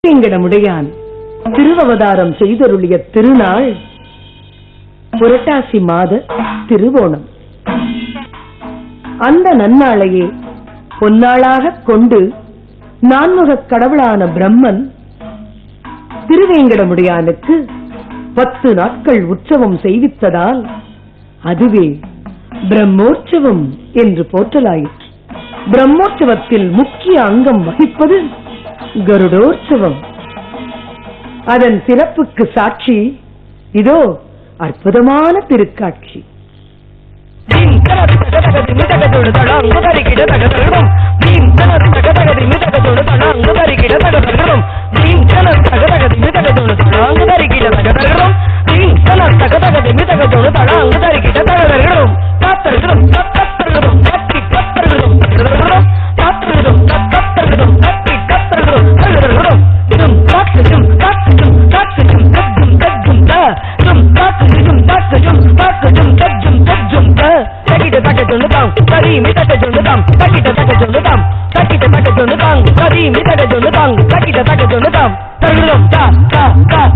திருவேங்கடமுடையான் திருவவதாரம் செய்தருளிய திருநாள் புரட்டாசி மாத திருவோணம் அந்த நன்னாளையே பொன்னாளாகக் கொண்டு நான்முகக் கடவுளான பிரம்மன் திருவேங்கடமுடையானுக்கு பத்து நாட்கள் உற்சவம் செய்வித்ததால் அதுவே பிரம்மோற்சவம் என்று போற்றலாயிற்று பிரம்மோற்சவத்தில் முக்கிய அங்கம் வகிப்பது கருடோற்சவம் அதன் சிறப்புக்கு சாட்சி இதோ அற்புதமான திருக்காட்சி பீம் கலர் தகதகதி மிதகதோடு தடாங்கு தரிக்கிட தகதகடும் பீம் கலர் தகதகதி மிதகதோடு தடாங்கு தரிக்கிட தகதகடும் பீம் கலர் தகதகதி மிதகதோடு தடாங்கு தரிக்கிட தகதகடும் பீம் கலர் தகதகதி மிதகதோடு தடாங்கு தரிக்கிட தகதகடும் காத்தருகிறோம் கத்தருகிறோம் கத்தி கத்தருகிறோம் தகதகடும் காத்தருகிறோம் கத்தருகிறோம் கத்தி கத்தருகிறோம் தகதகடும் இதும் காத்துடும் காத்துடும் காத்துடும் கத்தும் கத்தும் த தும் காத்துடும் காத்துடும் காத்துடும் கத்தும் கத்தும் த தக்கிட்ட தக்க சொல்லுதாம் கரி மிதக்க சொல்லுதாம் தக்கிட்ட தக்க சொல்லுதாம் தக்கிட்ட தக்க சொல்லுதாம் கரி மிதக்க சொல்லுதாம் தக்கிட்ட தக்க சொல்லுதாம் தருகிறோம் தா தா தா